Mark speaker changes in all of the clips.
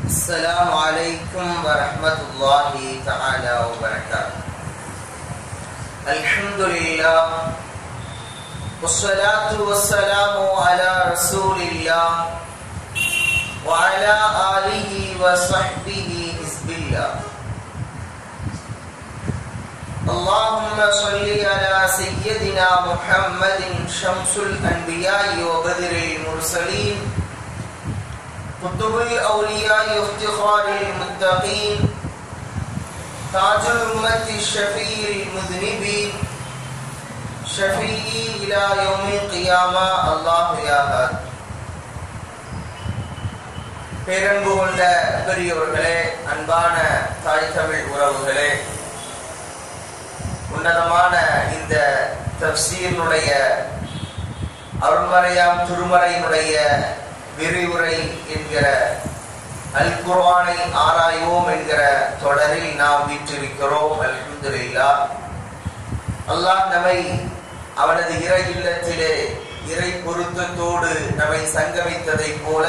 Speaker 1: السلام عليكم ورحمة الله تعالى وبركاته الحمد لله والصلاة والسلام على رسول الله وعلى آله وصحبه حزب الله اللهم صل على سيدنا محمد شمس الأنبياء وبدر المرسلين قطب الأولياء وافتخار المتقين تاج الأمة الشفيع المذنبين شفيعي إلى يوم القيامة الله يا هاد பேரன்பு கொண்ட பெரியோர்களே அன்பான தாய் தமிழ் உறவுகளே உன்னதமான இந்த தப்சீரினுடைய அருள்மறையாம் திருமறையினுடைய விரிவுரை என்கிற அல் குர்ஆனை ஆராய்வோம் என்கிற தொடரில் நாம் வீற்றிருக்கிறோம் அல்ஹம்துலில்லா அல்லாஹ் நம்மை அவனது இறை இல்லத்திலே இறை பொருத்தத்தோடு நம்மை சங்கமித்ததைப் போல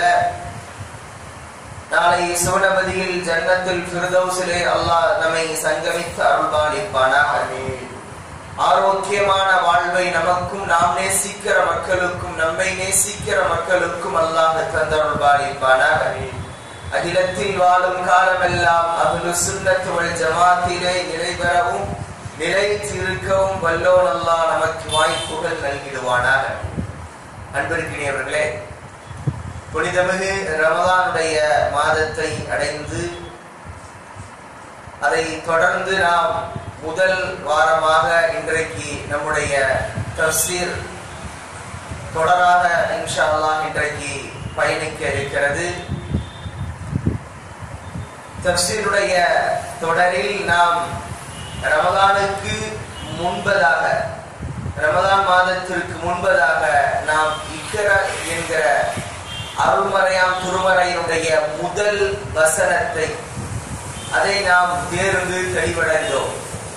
Speaker 1: நாளை சிவனபதியில் ஜன்னத்தில் ஃபிர்தௌஸிலே அல்லாஹ் நம்மை சங்கமித்து அருள்பாலிப்பானாக ஆரோக்கியமான வாழ்வை நமக்கும் நாம் நேசிக்கிற மக்களுக்கும் நம்மை நேசிக்கிற மக்களுக்கும் அல்லாஹ் தந்தருள்பாலிப்பானாக அகிலத்தில் வாழும் காலமெல்லாம் அகுலு சுன்னத்து வல் ஜமாத்திலே நிலை பெறவும் நிலைத்து இருக்கவும் வல்லோன் அல்லாஹ் நமக்கு வாய்ப்புகள் நல்கிடுவானாக அன்பிற்கினியவர்களே புனிதமிகு ரமதானுடைய மாதத்தை அடைந்து அதை தொடர்ந்து நாம் முதல் வாரமாக இன்றைக்கு நம்முடைய தப்சீர் தொடராக இன்ஷா அல்லாஹ் இன்றைக்கு பயணிக்க இருக்கிறது தப்சீருடைய தொடரில் நாம் ரமதானுக்கு முன்பதாக ரமதான் மாதத்திற்கு முன்பதாக நாம் இக்கர என்கிற அருள்மறையாம் திருமறையினுடைய முதல் வசனத்தை அதை நாம் தேர்ந்து தெளிவடைந்தோம்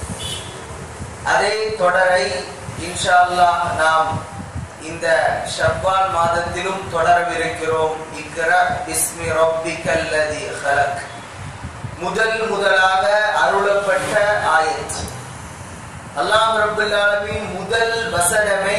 Speaker 1: அதே தொடரை இன்ஷா அல்லாஹ் நாம் இந்த ஷவ்வால் மாதத்திலும் தொடரவிருக்கிறோம் இக்கர பிஸ்மி ரப்பிக்கல்லதி ஹலக் முதல் முதலாக அருளப்பட்ட ஆயத் அல்லாம் ரபுல் ஆலமின் முதல் வசனமே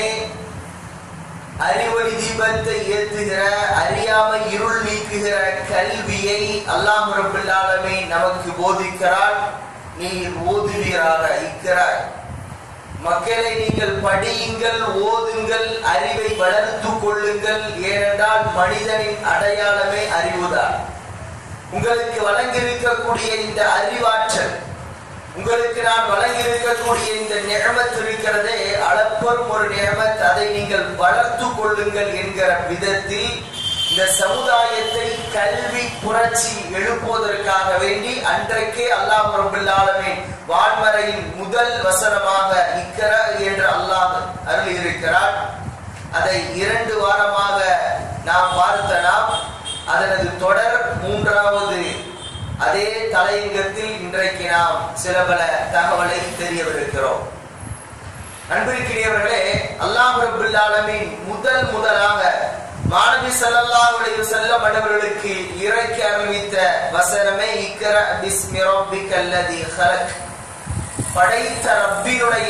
Speaker 1: அறிவொளி தீபத்தை ஏற்றுகிற அறியாமை இருள் நீக்குகிற கல்வியை அல்லாம் ரபுல் ஆலமே நமக்கு போதிக்கிறார் நீர் ஓதுவீராக இருக்கிறார் மக்களை நீங்கள் படியுங்கள் ஓதுங்கள் அறிவை வளர்த்து கொள்ளுங்கள் ஏனென்றால் மனிதனின் அடையாளமே அறிவுதான் உங்களுக்கு வழங்கியிருக்கக்கூடிய இந்த அறிவாற்றல் உங்களுக்கு நான் வழங்கியிருக்கக்கூடிய இந்த நியமத் இருக்கிறதே அளப்பெரும் ஒரு நியமத் அதை நீங்கள் வளர்த்து கொள்ளுங்கள் என்கிற விதத்தில் இந்த சமுதாயத்தை கல்வி புரட்சி எழுப்புவதற்காக வேண்டி அன்றைக்கே அல்லாஹ் ரபுல்லாலமே வான்மறையின் முதல் வசனமாக இக்கர என்று அல்லாஹ் அருள் இருக்கிறார் அதை இரண்டு வாரமாக நாம் பார்த்த நாம் அதனது தொடர் மூன்றாவது அதே தலையங்கத்தில் இன்றைக்கு நாம் சில பல தகவலை தெரியவிருக்கிறோம் அன்பிற்கினியவர்களே அல்லாஹ் ரபுல்லாலமின் முதல் முதலாக மாணவி சல்லல்லாஹு அலைஹி வஸல்லம் அவர்களுக்கு இறக்கி அறிவித்த வசனமே இக்ர பிஸ்மி ரப்பிக்கல்லதி ஹலக் படைத்த ரப்பினுடைய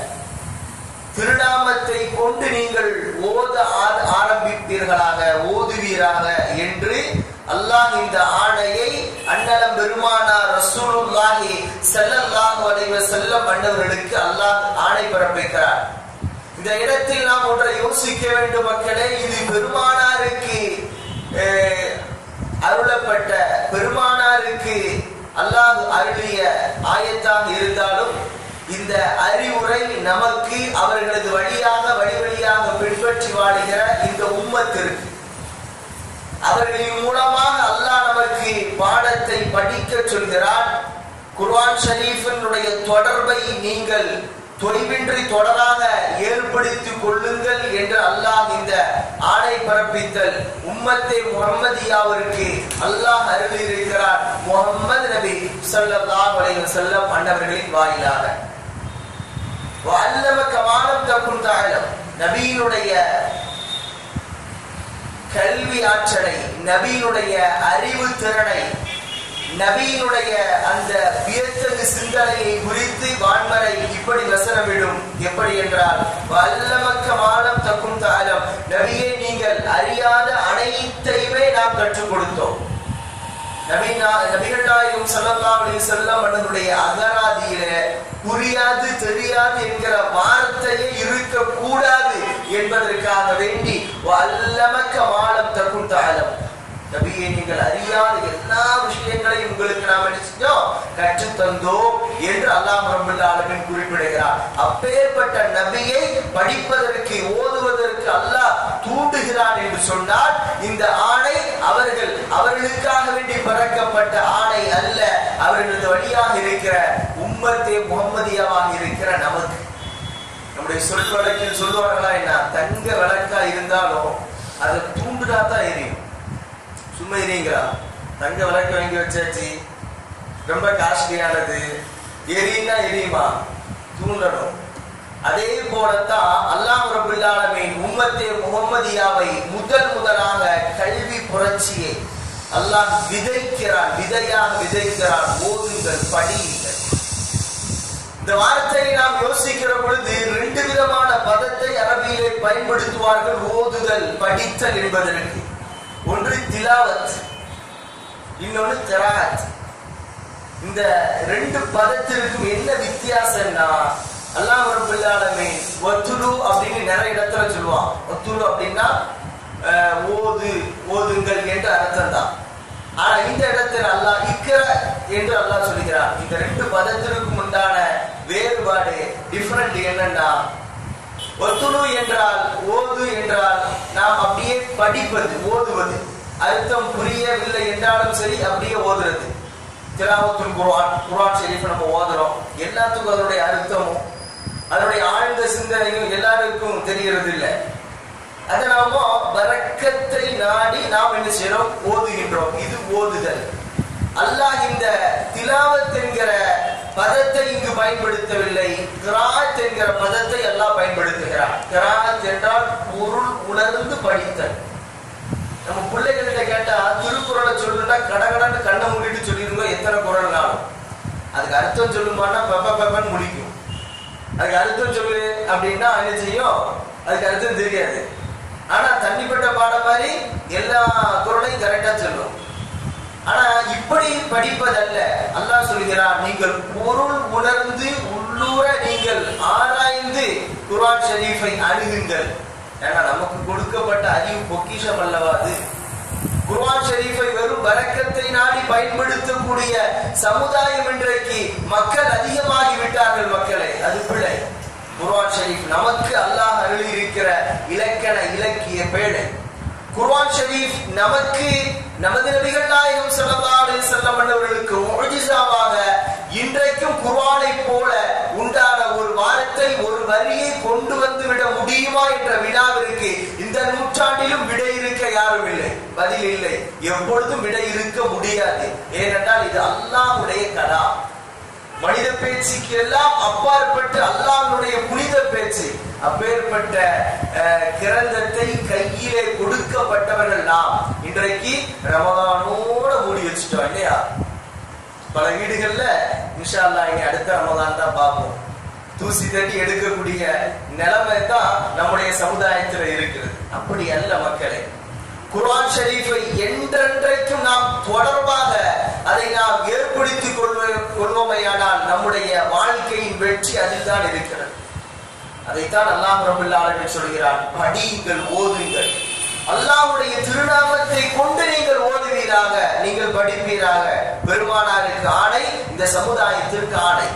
Speaker 1: திருநாமத்தை கொண்டு நீங்கள் ஓத ஆரம்பிப்பீர்களாக ஓதுவீராக என்று அல்லாஹ் இந்த ஆணையை அண்ணலம் பெருமானார் ரசூலுல்லாஹி ஸல்லல்லாஹு அலைஹி வஸல்லம் அன்னவர்களுக்கு அல்லாஹ் ஆணை பிறப்பிக்கிறார் இந்த இடத்தில் நாம் ஒன்றை யோசிக்க வேண்டும் மக்களே இது பெருமானாருக்கு அருளப்பட்ட பெருமானாருக்கு அல்லாஹ் அருளிய ஆயத்தாக இருந்தாலும் இந்த அறிவுரை நமக்கு அவர்களது வழியாக வழி வழியாக பின்பற்றி வாழுகிற இந்த உம்மத்திற்கு அவர்களின் மூலமாக அல்லாஹ் நமக்கு பாடத்தை படிக்க சொல்கிறான் குர்ஆன் ஷரீஃபினுடைய தொடர்பை நீங்கள் தொய்வின்றி தொடராக ஏற்படுத்திக் கொள்ளுங்கள் என்று அல்லாஹ் இந்த ஆணை பிறப்பித்தல் உம்மத்தே முகம்மதியாவிற்கு அல்லாஹ் அருள் இருக்கிறார் முகம்மது நபி ஸல்லல்லாஹு அலைஹி வஸல்லம் அன்னவர்களின் வாயிலாக வல்லம கமாலம் தக்கும் தாழம் நபியினுடைய கல்வி ஆற்றலை நபியினுடைய அறிவு திறனை நபியினுடைய அந்த வியத்தகு சிந்தனையை குறித்து வான்மறை இப்படி வசனமிடும் எப்படி என்றால் வல்லமக்க மாலம் தக்கும் தாலம் நபியே நீங்கள் அறியாத அனைத்தையுமே நாம் கற்றுக் கொடுத்தோம் நபினா நபிகள் நாயகம் ஸல்லல்லாஹு அலைஹி வஸல்லம் அவர்களுடைய அகராதியிலே புரியாது தெரியாது என்கிற வார்த்தையே இருக்கக்கூடாது என்பதற்காக வேண்டி வல்லமக்க மாலம் தக்கும் தாலம் நபியை நீங்கள் அறியாத எல்லா விஷயங்களையும் உங்களுக்கு நாம் என்ன செஞ்சோம் கற்று தந்தோம் என்று அல்லாஹ் ரபுல் ஆலமின் குறிப்பிடுகிறார் அப்பேற்பட்ட நபியை படிப்பதற்கு ஓதுவதற்கு அல்லாஹ் தூண்டுகிறான் என்று சொன்னால் இந்த ஆணை அவர்கள் அவர்களுக்காக வேண்டி பிறக்கப்பட்ட ஆணை அல்ல அவர்களது வழியாக இருக்கிற உம்மத்தே முகம்மதியாவாக இருக்கிற நமக்கு நம்முடைய சொல் வழக்கில் சொல்லுவார்களா என்ன தங்க விளக்கா இருந்தாலும் அதை தூண்டுனா தான் எரியும் சும்மா எரியுங்களா தங்க விளக்கு வாங்கி வச்சாச்சு ரொம்ப காஸ்ட்லியானது எரியுன்னா எரியுமா தூண்டணும் அதே போலத்தான் அல்லாஹ் ரபுல் ஆலமீன் உம்மத்தே முகம்மதியாவை முதல் முதலாக கல்வி புரட்சியை அல்லாஹ் விதைக்கிறான் விதையாக விதைக்கிறான் ஓதுங்கள் படியுங்கள் இந்த வார்த்தையை நாம் யோசிக்கிற பொழுது ரெண்டு விதமான பதத்தை அரபியிலே பயன்படுத்துவார்கள் ஓதுதல் படித்தல் என்பதற்கு ஒன்று திலாவத் இன்னொன்று திராத் இந்த ரெண்டு பதத்திற்கும் என்ன வித்தியாசம்னா அல்லாஹ் ரபுல் ஆலமீன் ஒத்துலு அப்படின்னு நிறைய இடத்துல சொல்லுவான் ஒத்துலு அப்படின்னா அஹ், ஓது ஓதுங்கள் என்று அர்த்தம் தான் ஆனா இந்த இடத்தில் அல்லாஹ் இக்கர என்று அல்லாஹ் சொல்கிறான் இந்த ரெண்டு பதத்திற்கும் உண்டான வேறுபாடு டிஃபரண்ட் என்னன்னா ஒத்துணு என்றால் ஓது என்றால் நாம் அப்படியே படிப்பது ஓதுவது அர்த்தம் புரியவில்லை என்றாலும் சரி அப்படியே ஓதுறது திலாவத்துல் குர்ஆன் குர்ஆன் ஷெரீஃப் நம்ம ஓதுறோம் எல்லாத்துக்கும் அதனுடைய அர்த்தமும் அதனுடைய ஆழ்ந்த சிந்தனையும் எல்லாருக்கும் தெரியறது இல்லை அதை நாம பரக்கத்தை நாடி நாம் என்ன செய்யறோம் ஓதுகின்றோம் இது ஓதுதல் அல்லாஹ் இந்த திலாவத் என்கிற பதத்தை இங்கு பயன்படுத்தவில்லை கிராத் என்கிற பதத்தை அல்லாஹ் பயன்படுத்துகிறார் கிராத் என்றால் பொருள் உணர்ந்து படித்தல் நம்ம பிள்ளைகள்கிட்ட கேட்டா திருக்குறளை சொல்லுன்னா கடகடன்னு கண்ணை மூடிட்டு சொல்லிருங்க எத்தனை குரல்னாலும் அதுக்கு அர்த்தம் சொல்லுமான்னா பெப்ப பெப்பன்னு முடிக்கும் அதுக்கு அர்த்தம் சொல்லு அப்படின்னா என்ன செய்யும் அதுக்கு அர்த்தம் தெரியாது ஆனா தண்ணிப்பட்ட பாடம் மாதிரி எல்லா குரலையும் கரெக்டா சொல்லும் ஆனா இப்படி படிப்பதல்ல அல்லாஹ் சொல்கிறார் நீங்கள் பொருள் உணர்ந்து உள்ளூர நீங்கள் ஆராய்ந்து குர்ஆன் ஷரீஃபை அணுகுங்கள் ஏன்னா நமக்கு கொடுக்கப்பட்ட அறிவு பொக்கிஷம் அல்லவா அது குர்ஆன் ஷரீஃபை வெறும் பரக்கத்தை நாடி பயன்படுத்தக்கூடிய சமுதாயம் இன்றைக்கு மக்கள் அதிகமாகி விட்டார்கள் மக்களே அது பிழை குர்ஆன் ஷரீஃப் நமக்கு அல்லாஹ் அருளி இருக்கிற இலக்கண இலக்கிய பேழை குர்ஆன் ஷரீஃப் நமக்கு நமது நபிகள் நாயகம் ஸல்லல்லாஹு அலைஹி வஸல்லம் அவர்களுக்கு முஅஜிசாவாக இன்றைக்கும் குர்ஆனை போல உண்டான ஒரு வார்த்தை ஒரு வரியை கொண்டு வந்து விட முடியுமா என்ற வினாவிற்கு இந்த நூற்றாண்டிலும் விடை இருக்க யாரும் இல்லை பதில் இல்லை எப்பொழுதும் விடை இருக்க முடியாது ஏனென்றால் இது அல்லாஹ்வுடைய கலாம் மனித பேச்சுக்கு எல்லாம் அப்பாற்பட்டு அல்லாஹ்வுடைய புனித பேச்சு அப்பேற்பட்ட அஹ், கிரந்தத்தை கையிலே கொடுக்கப்பட்டவர்கள் நாம் இன்றைக்கு ரமதானோட மூடி வச்சுட்டோம் இல்லையா பல வீடுகள்ல இன்ஷா அல்லாஹ் இனி அடுத்த ரமதான் தான் பார்ப்போம் தூசி தட்டி எடுக்கக்கூடிய நிலைமை தான் நம்முடைய சமுதாயத்துல இருக்கிறது அப்படி அல்ல மக்களே குர்ஆன் ஷரீஃபை என்றென்றைக்கும் நாம் தொடர்பாக அதை நாம் ஏற்படுத்திக் கொள்வ- கொள்வோமையானால் நம்முடைய வாழ்க்கையின் வெற்றி அதில் தான் இருக்கிறது அதைத்தான் அல்லாஹ் ரபுல் ஆலமீன் சொல்கிறான் படியுங்கள் ஓதுங்கள் அல்லாஹ்வுடைய திருநாமத்தை கொண்டு நீங்கள் ஓதுவீராக நீங்கள் படிப்பீராக பெருமானாருக்கு ஆணை இந்த சமுதாயத்திற்கு ஆணை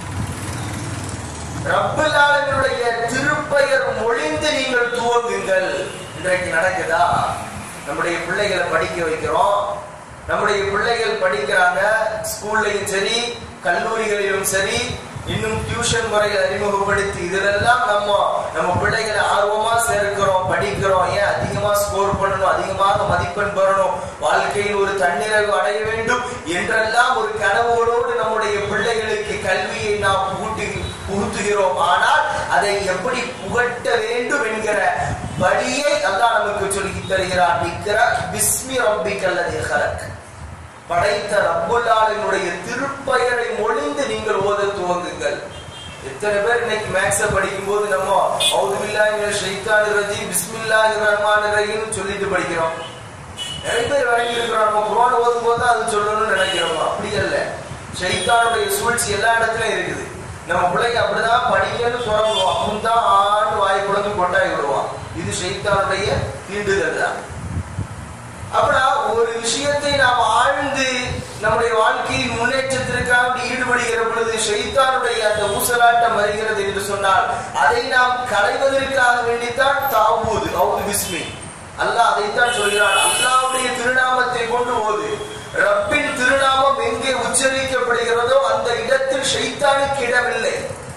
Speaker 1: ரப்பல் ஆலமீனுடைய திருப்பெயர் மொழிந்து நீங்கள் துவங்குங்கள் இன்றைக்கு நடக்குதா நம்முடைய பிள்ளைகளை படிக்க வைக்கிறோம் நம்முடைய பிள்ளைகள் படிக்கிறாங்க ஸ்கூல்லையும் சரி கல்லூரிகளிலும் சரி இன்னும் டியூஷன் முறையில் அறிமுகப்படுத்தி இதிலெல்லாம் நம்ம நம்ம பிள்ளைகளை ஆர்வமா சேர்க்கிறோம் படிக்கிறோம் ஏன் அதிகமா ஸ்கோர் பண்ணணும் அதிகமாக மதிப்பெண் பெறணும் வாழ்க்கையில் ஒரு தன்னிறைவு அடைய வேண்டும் என்றெல்லாம் ஒரு கனவோடு நம்முடைய பிள்ளைகளுக்கு கல்வியை நாம் புகுட்டு புகுத்துகிறோம் ஆனால் அதை எப்படி புகட்ட வேண்டும் என்கிற வழியை அல்லாஹ் நமக்கு சொல்லி தருகிறார் நிக்கிற பிஸ்மி ரப்பிக்கல்லது ஹலக் படைத்த ரப்புல்லாலினுடைய திருப்பெயரை மொழிந்து நீங்கள் ஓத துவங்குங்கள் எத்தனை பேர் இன்னைக்கு மேக்ஸ படிக்கும் போது நம்ம அவுதுபில்லாஹி ஷைத்தானிர் ரஜீம் பிஸ்மில்லாஹிர் ரஹ்மானிர் ரஹீம் சொல்லிட்டு படிக்கிறோம் நிறைய பேர் வழங்கி இருக்கிறோம் நம்ம குர்ஆன் ஓதும் போது தான் அது சொல்லணும்னு நினைக்கிறோம் அப்படி அல்ல ஷைத்தானுடைய சூழ்ச்சி எல்லா இடத்துலயும் இருக்குது நம்ம பிள்ளைங்க அப்படிதான் படிக்கணும்னு சொல்லுவோம் அப்பவும் தான் ஆண்டு வாய் குழந்தை கொண்டாடி விடுவான் இது ஷைத்தானுடைய தீண்டுதல் தான் அப்படின்னா ஒரு விஷயத்தை நாம் ஆழ்ந்து நம்முடைய வாழ்க்கையின் முன்னேற்றத்திற்காக ஈடுபடுகிற பொழுது ஷைத்தானுடைய அந்த ஊசலாட்டம் வருகிறது என்று சொன்னால் அதை நாம் களைவதற்காக வேண்டித்தான் தாவூது அவுது பிஸ்மி அல்லாஹ் அதைத்தான் சொல்கிறான் அல்லாஹ்வுடைய திருநாமத்தை கொண்டு ஓது ரப்பின் திருநாமம் எங்கே உச்சரிக்கப்படுகிறதோ அந்த இடத்தில் ஷைத்தானுக்கு இடமில்லை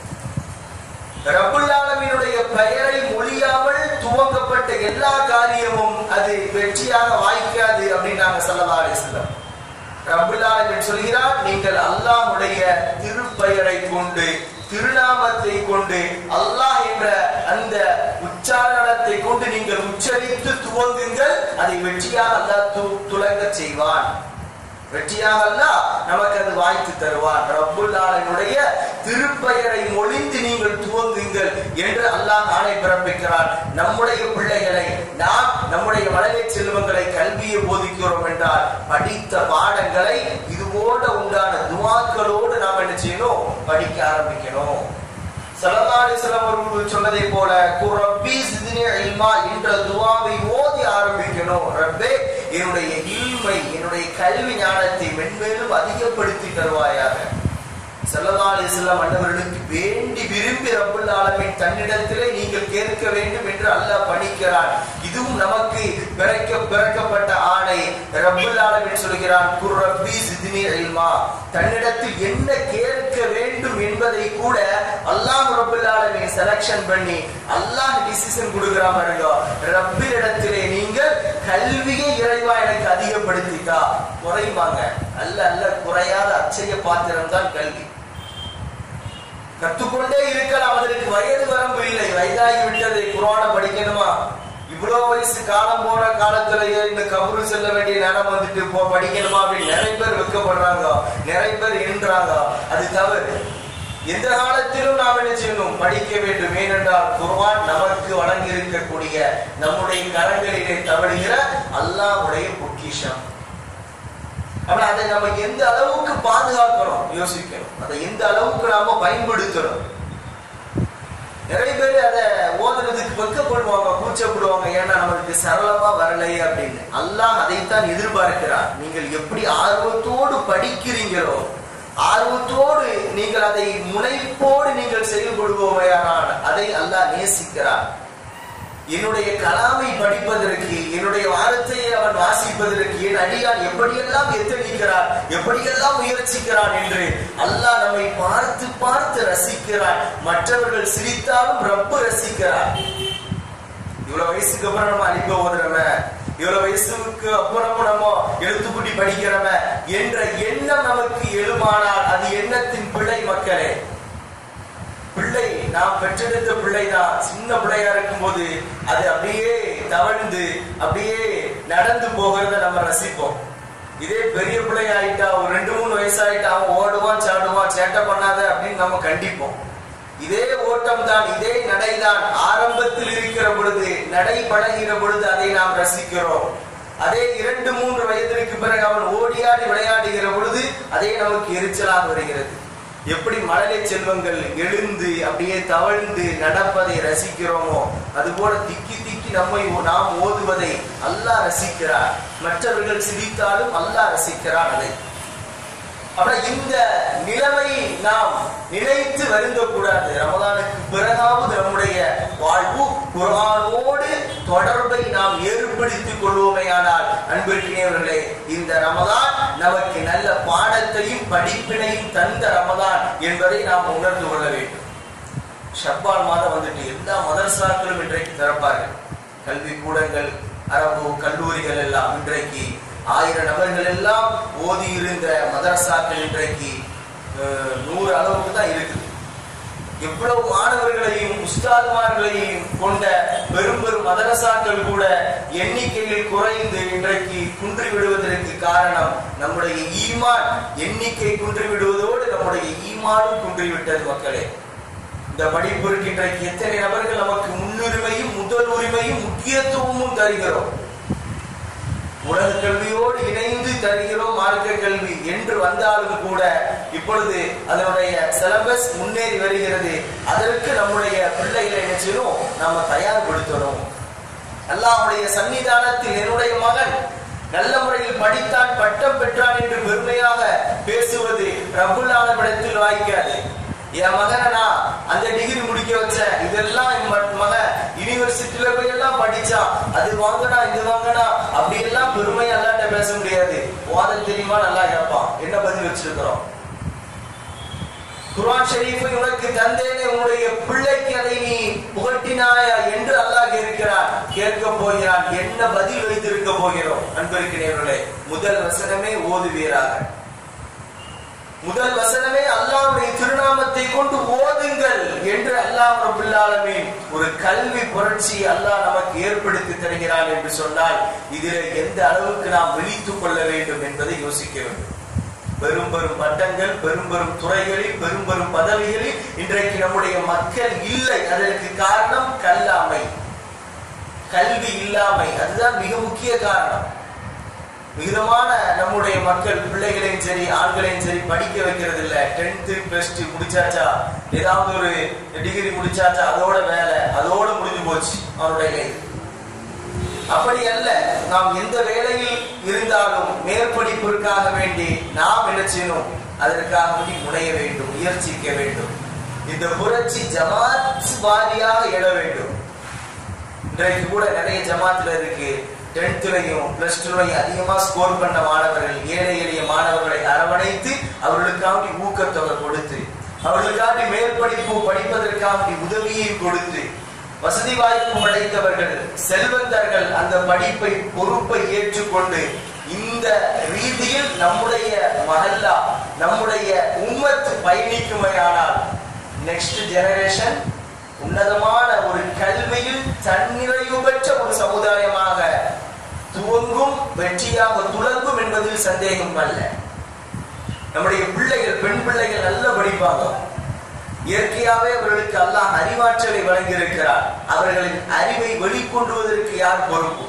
Speaker 1: ரபுல்லாலமினுடைய பெயரை மொழியாமல் துவங்கப்பட்ட எல்லா காரியமும் அது வெற்றியாக வாய்க்காது அப்படின்னு நாங்க சொல்லலாம் அலிஸ்லாம் ரபுல்லாலமின் சொல்கிறார் நீங்கள் அல்லாஹ்வுடைய திருப்பெயரை கொண்டு திருநாமத்தை கொண்டு அல்லாஹ் என்ற அந்த உச்சாரணத்தை கொண்டு நீங்கள் உச்சரித்து துவங்குங்கள் அதை வெற்றியாக அல்லாஹ் து- துலங்கச் செய்வான் வெற்றியாக அல்ல நமக்கு அது வாய்த்து தருவான் ரப்புல் ஆலமினுடைய திருப்பெயரை மொழிந்து நீங்கள் துவங்குங்கள் என்று அல்லாஹ் ஆணை பிறப்பிக்கிறான் நம்முடைய பிள்ளைகளை நாம் நம்முடைய மழலை செல்வங்களை கல்வியை போதிக்கிறோம் என்றால் படித்த பாடங்களை இதுபோல உண்டான துவாக்களோடு நாம் என்ன செய்யணும் படிக்க ஆரம்பிக்கணும் ஸல்லல்லாஹு அலைஹி வஸல்லம் அவர்கள் சொன்னதை போல குரப்பி சித்னி இல்மா என்ற துவாவை ஓதி ஆரம்பிக்கணும் ரப்பே என்னுடைய இல்மை என்னுடைய கல்வி ஞானத்தை மென்மேலும் அதிகப்படுத்தி தருவாயாக ஸல்லல்லாஹு அலைஹி வஸல்லம் அன்னவர்களுக்கு வேண்டி விரும்பி ரப்புல் ஆலமீன் தன்னிடத்திலே நீங்கள் கேட்க வேண்டும் என்று அல்லாஹ் பணிக்கிறான் இதுவும் நமக்கு பிறக்க பிறக்கப்பட்ட ஆணை ரப்புல் ஆலமீன் சொல்கிறான் குர் ரப்பி சித்னி இல்மா தன்னிடத்தில் என்ன கேட்க வேண்டும் என்பதை கூட அல்லாஹ் ரப்புல் ஆலமீன் செலக்ஷன் பண்ணி அல்லாஹ் டிசிஷன் கொடுக்கிறான் பாருங்க ரப்பின் இடத்திலே நீங்கள் கல்வியை இறைவா எனக்கு அதிகப்படுத்திட்டா குறைவாங்க அல்ல அல்ல குறையாத அச்சய பாத்திரம் தான் கல்வி கத்துக்கொண்டே இருக்கலாம் அதற்கு வயது வரம்பு இல்லை வயதாகி விட்டது குரான படிக்கணுமா இவ்வளவு வயசு காலம் போன காலத்திலேயே இந்த கபரு செல்ல வேண்டிய நேரம் வந்துட்டு போ படிக்கணுமா அப்படின்னு நிறைய பேர் வெக்கப்படுறாங்க நிறைய பேர் என்றாங்க அது தவறு எந்த காலத்திலும் நாம் என்ன செய்யணும் படிக்க வேண்டும் ஏனென்றால் குர்ஆன் நமக்கு வழங்கி இருக்கக்கூடிய நம்முடைய கரங்களிலே தவழுகிற அல்லாஹ்வுடைய பொக்கிஷம் அப்ப அதை நம்ம எந்த அளவுக்கு பாதுகாக்கணும் யோசிக்கணும் அதை எந்த அளவுக்கு நாம பயன்படுத்தணும் நிறைய பேர் அதை ஓதுறதுக்கு வெக்கப்படுவாங்க கூச்சப்படுவாங்க ஏன்னா நமக்கு சரளமா வரலையே அப்படின்னு அல்லாஹ் அதைத்தான் எதிர்பார்க்கிறார் நீங்கள் எப்படி ஆர்வத்தோடு படிக்கிறீங்களோ ஆர்வத்தோடு நீங்கள் அதை முனைப்போடு நீங்கள் செயல்படுவோமையானால் அதை அல்லாஹ் நேசிக்கிறார் என்னுடைய கலாமை படிப்பதற்கு என்னுடைய வார்த்தையை அவன் வாசிப்பதற்கு என் அடியான் எப்படியெல்லாம் எத்தனிக்கிறான் எப்படியெல்லாம் முயற்சிக்கிறான் என்று அல்லாஹ் நம்மை பார்த்து பார்த்து ரசிக்கிறான் மற்றவர்கள் சிரித்தாலும் ரப்பு ரசிக்கிறான் இவ்வளவு வயசுக்கு அப்புறம் நம்ம அழிக்க ஓதுறோமே இவ்வளவு வயசுக்கு அப்புறமும் நம்ம எழுத்துக்குட்டி படிக்கிறோமே என்ற எண்ணம் நமக்கு எழுமானால் அது எண்ணத்தின் பிழை மக்களே பிள்ளை நாம் பெற்றெடுத்த பிள்ளைதான் சின்ன பிள்ளையா இருக்கும்போது அது அப்படியே தவழ்ந்து அப்படியே நடந்து போகிறத நம்ம ரசிப்போம் இதே பெரிய பிள்ளை ஆயிட்டா ஒரு ரெண்டு மூணு வயசாயிட்டா அவன் ஓடுவான் சாடுவான் சேட்டை பண்ணாத அப்படின்னு நம்ம கண்டிப்போம் இதே ஓட்டம் தான் இதே நடைதான் ஆரம்பத்தில் இருக்கிற பொழுது நடை பழகிற பொழுது அதை நாம் ரசிக்கிறோம் அதே இரண்டு மூன்று வயதிற்கு பிறகு அவன் ஓடியாடி விளையாடுகிற பொழுது அதே நமக்கு எரிச்சலாக வருகிறது எப்படி மழலை செல்வங்கள் எழுந்து அப்படியே தவழ்ந்து நடப்பதை ரசிக்கிறோமோ அதுபோல திக்கி திக்கி நம்மை ஓ- நாம் ஓதுவதை அல்லாஹ் ரசிக்கிறார் மற்றவர்கள் சிரித்தாலும் அல்லாஹ் ரசிக்கிறார் அதை அப்ப இந்த நிலைமை நாம் நினைத்து வருந்தக்கூடாது ரமதானுக்கு பிறகாவது நம்முடைய வாழ்வு குர்ஆனோடு தொடர்பை நாம் ஏற்படுத்திக் கொள்வோமேயானால் அன்பிற்கினியவர்களே இந்த ரமதான் நமக்கு நல்ல பாடத்தையும் படிப்பினையும் தந்த ரமதான் என்பதை நாம் உணர்ந்து கொள்ள வேண்டும் ஷப்பான் மாதம் வந்துட்டு எல்லா மதரசாக்களும் இன்றைக்கு திறப்பார்கள் கல்வி கூடங்கள் அரபு கல்லூரிகள் எல்லாம் இன்றைக்கு ஆயிரம் நபர்கள் எல்லாம் ஓதி இருந்த மதரசாக்கள் இன்றைக்கு அஹ், நூறு அளவுக்கு தான் இருக்குது எவ்வளவு மாணவர்களையும் உஸ்தாதுமார்களையும் கொண்ட பெரும் பெரும் மதரசாக்கள் கூட எண்ணிக்கையில் குறைந்து இன்றைக்கு குன்றி விடுவதற்கு காரணம் காரணம் நம்முடைய ஈமான் எண்ணிக்கை குன்றி விடுவதோடு நம்முடைய ஈமானும் குன்றிவிட்டது மக்களே இந்த படிப்பு இருக்கின்ற எத்தனை நபர்கள் நமக்கு முன்னுரிமையும் முதல் உரிமையும் முக்கியத்துவமும் தருகிறோம் உலக கல்வியோடு இணைந்து தருகிறோம் மார்க்க கல்வி என்று வந்தாலும் கூட இப்பொழுது அதனுடைய சிலபஸ் முன்னேறி வருகிறது அதற்கு நம்முடைய பிள்ளைகளை என்ன செய்யணும் நாம தயார்படுத்தணும் அல்லாஹ்வுடைய சன்னிதானத்தில் என்னுடைய மகன் நல்ல முறையில் படித்தான் பட்டம் பெற்றான் என்று பெருமையாக பேசுவது ரபுல்லான படத்தில் வாய்க்காது என் மகனை நான் அந்த டிகிரி முடிக்க வச்சேன் இதெல்லாம் என் ம- மகன் யூனிவர்சிட்டியில போய் எல்லாம் படிச்சான் அது வாங்கினா இது வாங்கினா அப்படி எல்லாம் பெருமை அல்லாட்ட பேச முடியாது வாதம் தெரியுமா நல்லா கேட்பான் என்ன பதில் வச்சிருக்கிறோம் குர்ஆன் ஷரீஃபை உனக்கு தந்தேனே உன்னுடைய பிள்ளைக்கு அதை நீ புகட்டினாயா என்று அல்லாஹ் கேட்கிறான் கேட்க போகிறான் என்ன பதில் வைத்திருக்க போகிறோம் அன்பிருக்கிறவர்களே முதல் வசனமே ஓதுவீராக முதல் வசனமே அல்லாஹ்வுடைய திருநாமத்தை கொண்டு ஓதுங்கள் என்று அல்லாஹ் ரப்பல் ஆலமீன் ஒரு கல்வி புரட்சி அல்லாஹ் நமக்கு ஏற்படுத்தி தருகிறான் என்று சொன்னால் இதில் எந்த அளவுக்கு நாம் விழித்துக் கொள்ள வேண்டும் என்பதை யோசிக்க வேண்டும் பெரும் பெரும் பட்டங்கள் பெரும் பெரும் துறைகளில் பெரும் பெரும் பதவிகளில் இன்றைக்கு நம்முடைய மக்கள் இல்லை அதற்கு காரணம் கல்லாமை கல்வி இல்லாமை அதுதான் மிக முக்கிய காரணம் மிகுதமான நம்முடைய மக்கள் பிள்ளைகளையும் சரி ஆண்களையும் சரி படிக்க வைக்கிறது இல்ல டென்த்து பிளஸ் டூ முடிச்சாச்சா ஏதாவது ஒரு டிகிரி முடிச்சாச்சா அதோட வேலை அதோட முடிஞ்சு போச்சு அவனுடைய life. அப்படி அல்ல நாம் எந்த வேலையில் இருந்தாலும் மேற்படிப்பிற்காக வேண்டி நாம் என்ன செய்யணும் அதற்காக வேண்டி முனைய வேண்டும் முயற்சிக்க வேண்டும் இந்த புரட்சி ஜமாத் வாரியாக எழ வேண்டும் இன்றைக்கு கூட நிறைய ஜமாத்துல இருக்கு டென்த்லையும் பிளஸ் டூலையும் அதிகமா ஸ்கோர் பண்ண மாணவர்கள் ஏழை எளிய மாணவர்களை அரவணைத்து அவர்களுக்காண்டி ஊக்கத்தொகை கொடுத்து அவர்களுக்காண்டி மேற்படிப்பு படிப்பதற்காண்டி உதவியை கொடுத்து வசதி வாய்ப்பு படைத்தவர்கள் செல்வந்தர்கள் அந்த படிப்பை பொறுப்பை ஏற்றுக்கொண்டு இந்த ரீதியில் நம்முடைய மஹல்லா நம்முடைய உம்மத் பயணிக்குமையானால் நெக்ஸ்ட் ஜெனரேஷன் உன்னதமான ஒரு கல்வியில் தன்னிறைவு பெற்ற ஒரு சமுதாயமாக துவங்கும் வெற்றியாக துலங்கும் என்பதில் சந்தேகம் அல்ல நம்முடைய பிள்ளைகள் பெண் பிள்ளைகள் நல்லா படிப்பாங்க இயற்கையாவே அவர்களுக்கு அல்லாஹ் அறிவாற்றலை வழங்கியிருக்கிறார் அவர்களின் அறிவை வெளிக்கொண்டுவதற்கு யார் பொறுப்பு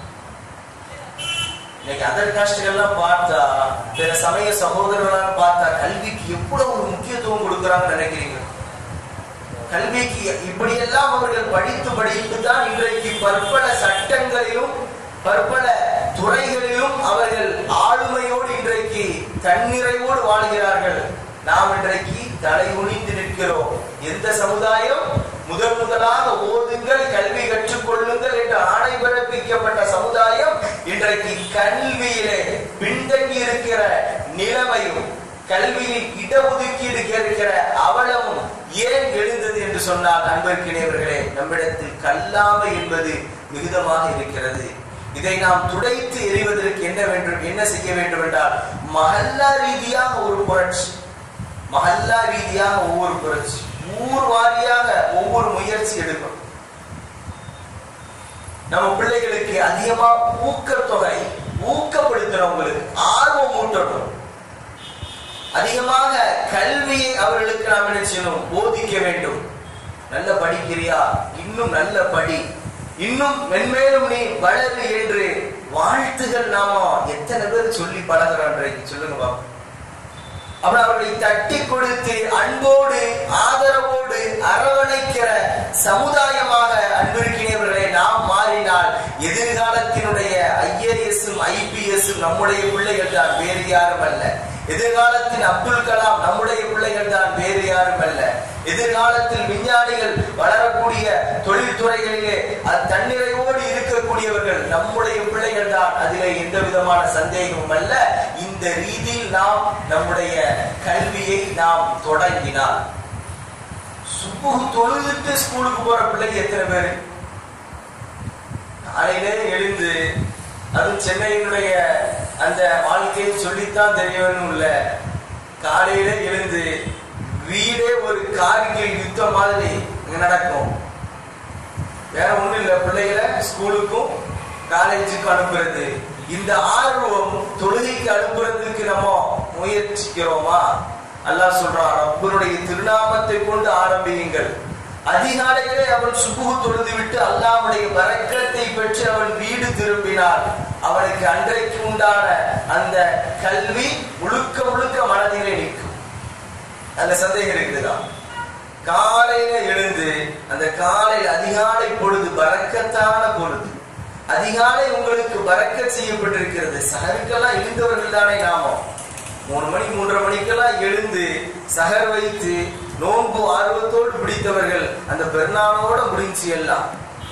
Speaker 1: இன்னைக்கு அதர் காஸ்டுகள்லாம் பார்த்தா பிற சமய சகோதரர்களாம் பார்த்தா கல்விக்கு எவ்வளவு ஒரு முக்கியத்துவம் கொடுக்குறாங்கன்னு நினைக்கிறீங்க கல்விக்கு இப்படியெல்லாம் அவர்கள் படித்து படித்து தான் இன்றைக்கு பற்பல சட்டங்களிலும் பற்பல துறைகளிலும் அவர்கள் ஆளுமையோடு இன்றைக்கு தன்னிறைவோடு வாழ்கிறார்கள் நாம் இன்றைக்கு தலை குனிந்து நிற்கிறோம் எந்த சமுதாயம் முதல் முதலாக ஓதுங்கள் கல்வி கற்றுக்கொள்ளுங்கள் என்று ஆணை பிறப்பிக்கப்பட்ட சமுதாயம் இன்றைக்கு கல்வியிலே பின்தங்கி இருக்கிற நிலைமையும் கல்வியில் இடஒதுக்கீடு கேட்கிற அவலமும் ஏன் எழுந்தது என்று சொன்னால் அன்பிற்கினையவர்களே நம்மிடத்தில் கல்லாமை என்பது மிகுதமாக இருக்கிறது இதை நாம் துடைத்து எறிவதற்கு என்ன வேண்டும் என்ன செய்ய வேண்டும் என்றால் மஹல்லா ரீதியாக ஒரு புரட்சி மஹல்லா ரீதியாக ஒவ்வொரு புரட்சி ஊர் வாரியாக ஒவ்வொரு முயற்சி எடுக்கணும் நம்ம பிள்ளைகளுக்கு அதிகமா ஊக்கத்தொகை ஊக்கப்படுத்துறவங்களுக்கு ஆர்வம் ஊட்டணும் அதிகமாக கல்வியை அவர்களுக்கு நாம் என்ன செய்யணும் போதிக்க வேண்டும் நல்ல படிக்கிறியா இன்னும் நல்ல படி இன்னும் மென்மேலும் நீ வளரு என்று வாழ்த்துகள் நாம எத்தனை பேர் சொல்லி பழகிறோம் இன்றைக்கு சொல்லுங்க பாப்போம் அப்ப அவர்களை தட்டி கொடுத்து அன்போடு ஆதரவோடு அரவணைக்கிற சமுதாயமாக அன்பிருக்கிறவர்களை நாம் மாறினால் எதிர்காலத்தினுடைய ஐஏஎஸும் ஐபிஎஸும் நம்முடைய பிள்ளைகள் தான் வேறு யாரும் அல்ல எதிர்காலத்தின் அப்துல் கலாம் நம்முடைய பிள்ளைகள் தான் வேறு யாரும் அல்ல எதிர்காலத்தில் விஞ்ஞானிகள் வளரக்கூடிய தொழில்துறைகளிலே அது தன்னிறைவோடு இருக்கக்கூடியவர்கள் நம்முடைய பிள்ளைகள் தான் அதிலே எந்த விதமான சந்தேகமும் அல்ல இந்த ரீதியில் நாம் நம்முடைய கல்வியை நாம் தொடங்கினால் சுப்புகு தொழுதுட்டு ஸ்கூலுக்கு போற பிள்ளைங்க எத்தனை பேரு காலையிலே எழுந்து அதுவும் சென்னையினுடைய அந்த வாழ்க்கையை சொல்லித்தான் தெரியணும் இல்ல காலையில எழுந்து வீடே ஒரு கார்கில் யுத்தம் மாதிரி இங்க நடக்கும் வேற ஒண்ணும் இல்ல பிள்ளைகளை ஸ்கூலுக்கும் காலேஜுக்கும் அனுப்புறது இந்த ஆர்வம் தொழுகைக்கு அனுப்புறதுக்கு நம்ம முயற்சிக்கிறோமா அல்லாஹ் சொல்றான் ரப்பனுடைய திருநாமத்தை கொண்டு ஆரம்பியுங்கள் அதிகாலையிலே அவன் சுபுகு தொழுது விட்டு அல்லாஹ்வுடைய வரக்கத்தை பெற்று அவன் வீடு திரும்பினான் அவனுக்கு அன்றைக்கு உண்டான அந்த கல்வி முழுக்க முழுக்க மனதிலே நிற்கும் அந்த சந்தேகம் இருக்குதா காலையில எழுந்து அந்த காலையில் அதிகாலை பொழுது பறக்கத்தான பொழுது அதிகாலை உங்களுக்கு பறக்க செய்யப்பட்டிருக்கிறது சகருக்கெல்லாம் எழுந்தவர்கள் தானே நாமம் மூணு மணி மூன்றரை மணிக்கெல்லாம் எழுந்து சகர் வைத்து நோன்பு ஆர்வத்தோடு பிடித்தவர்கள் அந்த பெருநாளோட முடிஞ்சு எல்லாம்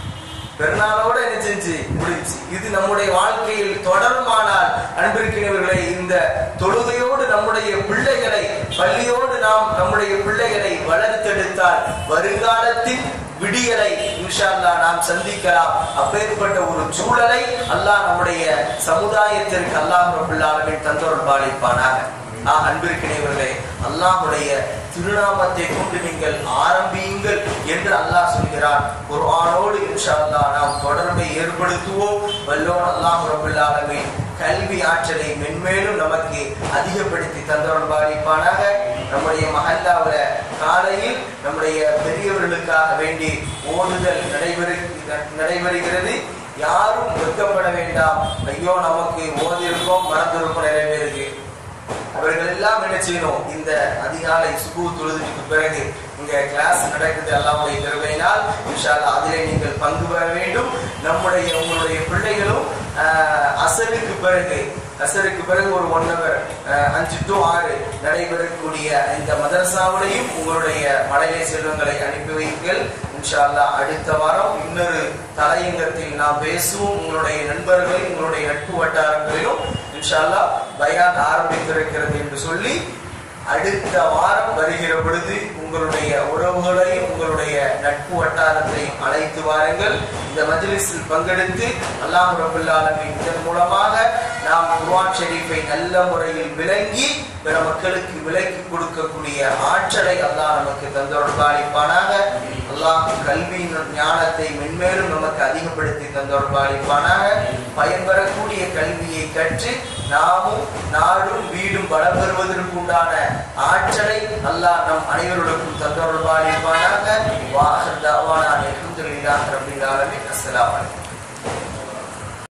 Speaker 1: பெருநாளோட என்ன செஞ்சு முடிஞ்சு இது நம்முடைய வாழ்க்கையில் தொடருமானால் அன்பிருக்கிறவர்களை இந்த தொழுகையோடு நம்முடைய பிள்ளைகளை பள்ளியோடு நாம் நம்முடைய பிள்ளைகளை வளர்த்தெடுத்தால் வருங்காலத்தின் விடியலை இன்ஷா அல்லாஹ் நாம் சந்திக்கலாம் அப்பேற்பட்ட ஒரு சூழலை அல்லாஹ் நம்முடைய சமுதாயத்திற்கு அல்லாஹ் ரபுல் ஆலமீன் தந்தொருள் பாலிப்பானாக ஆ அன்பிற்கினைவர்களே அல்லாஹ்வுடைய திருநாமத்தை கொண்டு நீங்கள் ஆரம்பியுங்கள் என்று அல்லாஹ் சொல்கிறான் குர்ஆனோடு இன்ஷா அல்லாஹ் நாம் தொடர்பை ஏற்படுத்துவோம் வல்லோன் அல்லாஹ் ரபுல் ஆலமீன் கல்வி ஆற்றலை மென்மேலும் நமக்கு அதிகப்படுத்தி தந்தவன் பாலிப்பானாக நம்முடைய மஹல்லாவுல காலையில் நம்முடைய பெரியவர்களுக்காக வேண்டி ஓடுதல் நடைபெறு நடைபெறுகிறது யாரும் வெட்கப்பட வேண்டாம் ஐயோ நமக்கு ஓதிருக்கோம் மறந்திருக்கோம் நிறைய பேருக்கு அவர்கள் எல்லாம் என்ன செய்யணும் இந்த அதிகாலை சுபு தொழுதுக்கு பிறகு இங்க கிளாஸ் நடக்குது அல்லாவுடைய கருவையினால் இன்ஷால்லா அதிலே நீங்கள் பங்கு பெற வேண்டும் நம்முடைய உங்களுடைய பிள்ளைகளும் ஆஹ், அசருக்கு பிறகு அசருக்கு பிறகு ஒரு ஒன் ஹவர் அஞ்சு டு ஆறு நடைபெறக்கூடிய இந்த மதரசாவிலையும் உங்களுடைய மழலை செல்வங்களை அனுப்பி வையுங்கள் இன்ஷா அல்லாஹ் அடுத்த வாரம் இன்னொரு தலையங்கத்தில் நாம் பேசுவோம் உங்களுடைய நண்பர்களையும் உங்களுடைய நட்பு வட்டாரங்களிலும் இன்ஷா அல்லாஹ் பயான் ஆரம்பித்திருக்கிறது என்று சொல்லி அடுத்த வாரம் வருகிற பொழுது உங்களுடைய உறவுகளையும் உங்களுடைய நட்பு வட்டாரத்தையும் அழைத்து வாருங்கள் இந்த மஜ்லிஸில் பங்கெடுத்து அல்லாஹ் ரபுல் ஆலமீன் இதன் மூலமாக நாம் குர்ஆன் ஷரீஃபை நல்ல முறையில் விளங்கி பிற மக்களுக்கு விலக்கி கொடுக்கக்கூடிய ஆற்றலை அல்லாஹ் நமக்கு தந்தொடர்பாளிப்பானாக அல்லாஹ் கல்வியின் ஞானத்தை மென்மேலும் நமக்கு அதிகப்படுத்தி தந்தொடர்பாளிப்பானாக பயன்பெறக்கூடிய கல்வியை கற்று நாமும் நாடும் வீடும் வளம் பெறுவதற்கு உண்டான ஆற்றலை அல்லாஹ் நம் அனைவருக்கும் தந்தொடர்பாளிப்பானாக வாஹர் தாவானா அல்ஹம்துலில்லாஹி ரப்பில் ஆலமீன் அஸ்ஸலாமு அலைக்கும்